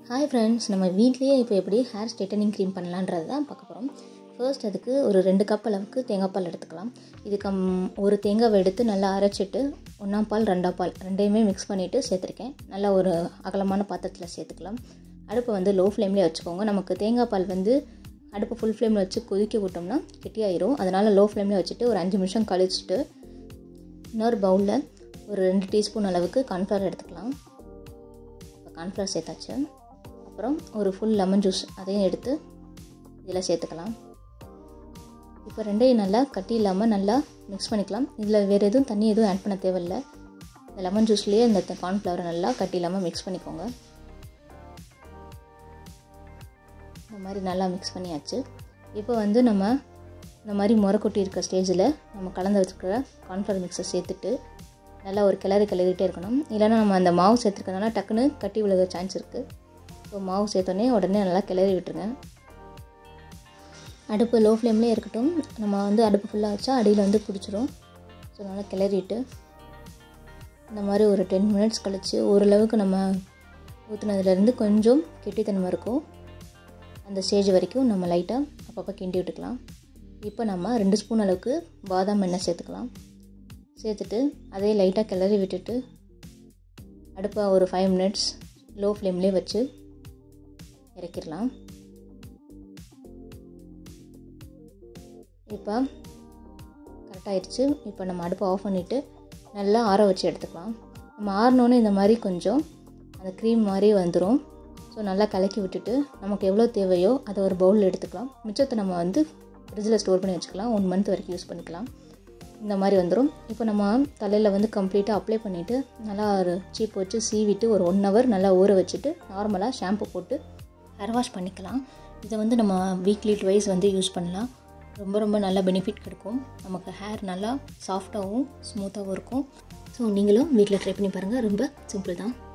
hi friends நம்ம வீட்லேயே இப்போ எப்படி ஹேர் ஸ்ட்ரைட்டனிங் க்ரீம் பண்ணலான்றது தான் பார்க்க போகிறோம் ஃபர்ஸ்ட் அதுக்கு ஒரு ரெண்டு கப் அளவுக்கு தேங்காய் பால் எடுத்துக்கலாம் இதுக்கு ம், ஒரு தேங்காவை எடுத்து நல்லா அரைச்சிட்டு ஒன்றாம் பால் ரெண்டாம் பால் ரெண்டையுமே மிக்ஸ் பண்ணிவிட்டு சேர்த்துருக்கேன் நல்லா ஒரு அகலமான பாத்திரத்தில் சேர்த்துக்கலாம் அடுப்பை வந்து லோ ஃப்ளேம்லேயே வச்சுக்கோங்க நமக்கு தேங்காய் பால் வந்து அடுப்பை ஃபுல் ஃப்ளேமில் வச்சு கொதிக்க விட்டோம்னா கெட்டியாயிரும் அதனால் லோ ஃப்ளேம்லேயே வச்சுட்டு ஒரு அஞ்சு நிமிஷம் கழிச்சிட்டு இன்னொரு பவுலில் ஒரு ரெண்டு டீஸ்பூன் அளவுக்கு கார்ன்ஃப்ளவர் எடுத்துக்கலாம் இப்போ கார்ன்ஃப்ளவர் சேர்த்தாச்சு அப்புறம் ஒரு ஃபுல் லெமன் ஜூஸ் அதையும் எடுத்து இதில் சேர்த்துக்கலாம் இப்போ ரெண்டையும் நல்லா கட்டி இல்லாமல் நல்லா மிக்ஸ் பண்ணிக்கலாம் இதில் வேறு எதுவும் தண்ணி எதுவும் ஆட் பண்ண தேவையில்லை இந்த லெமன் ஜூஸ்லேயே இந்த கார்ன்ஃப்ளவரை நல்லா கட்டி இல்லாமல் மிக்ஸ் பண்ணிக்கோங்க இந்த மாதிரி நல்லா மிக்ஸ் பண்ணியாச்சு இப்போ வந்து நம்ம இந்த மாதிரி முறை கொட்டி இருக்க ஸ்டேஜில் நம்ம கலந்து வச்சுருக்கிற கார்ன்ஃப்ளவர் மிக்ஸை சேர்த்துட்டு நல்லா ஒரு கிளறி கிளறிட்டே இருக்கணும் இல்லைன்னா நம்ம அந்த மாவு சேர்த்துருக்கனால டக்குன்னு கட்டி விழுக சான்ஸ் இருக்குது ஸோ மாவு சேர்த்தோடனே உடனே நல்லா கிளறி விட்டுருங்க அடுப்பு லோ ஃப்ளேம்லேயே இருக்கட்டும் நம்ம வந்து அடுப்பு ஃபுல்லாக வச்சா அடியில் வந்து பிடிச்சிரும் ஸோ நல்லா கிளறிட்டு இந்த மாதிரி ஒரு டென் மினிட்ஸ் கழித்து ஓரளவுக்கு நம்ம ஊற்றுனதுலேருந்து கொஞ்சம் கெட்டித்தன்மை இருக்கும் அந்த ஸ்டேஜ் வரைக்கும் நம்ம லைட்டாக அப்பப்போ கிண்டி விட்டுக்கலாம் இப்போ நம்ம ரெண்டு ஸ்பூன் அளவுக்கு பாதாம் எண்ணெய் சேர்த்துக்கலாம் சேர்த்துட்டு அதே லைட்டாக கிளறி விட்டுட்டு அடுப்பை ஒரு ஃபைவ் மினிட்ஸ் லோ ஃப்ளேம்லேயே வச்சு இறக்கிடலாம் இப்போ கரெக்டாகிடுச்சு இப்போ நம்ம அடுப்பை ஆஃப் பண்ணிவிட்டு நல்லா ஆற வச்சு எடுத்துக்கலாம் நம்ம ஆறினோன்னே இந்த மாதிரி கொஞ்சம் அந்த க்ரீம் மாதிரி வந்துடும் ஸோ நல்லா கலக்கி விட்டுட்டு நமக்கு எவ்வளோ தேவையோ அதை ஒரு பவுலில் எடுத்துக்கலாம் மிச்சத்தை நம்ம வந்து ஃப்ரிட்ஜில் ஸ்டோர் பண்ணி வச்சுக்கலாம் ஒன் மந்த் வரைக்கும் யூஸ் பண்ணிக்கலாம் இந்த மாதிரி வந்துடும் இப்போ நம்ம தலையில் வந்து கம்ப்ளீட்டாக அப்ளை பண்ணிவிட்டு நல்லா ஒரு சீப் வச்சு சீவிட்டு ஒரு ஒன் ஹவர் நல்லா ஊற வச்சுட்டு நார்மலாக ஷாம்பு போட்டு ஹேர் வாஷ் பண்ணிக்கலாம் இதை வந்து நம்ம வீக்லி ட்வைஸ் வந்து யூஸ் பண்ணலாம் ரொம்ப ரொம்ப நல்ல பெனிஃபிட் கிடைக்கும் நமக்கு ஹேர் நல்லா சாஃப்டாகவும் ஸ்மூத்தாகவும் இருக்கும் ஸோ நீங்களும் வீட்டில் ட்ரை பண்ணி பாருங்கள் ரொம்ப சிம்பிள் தான்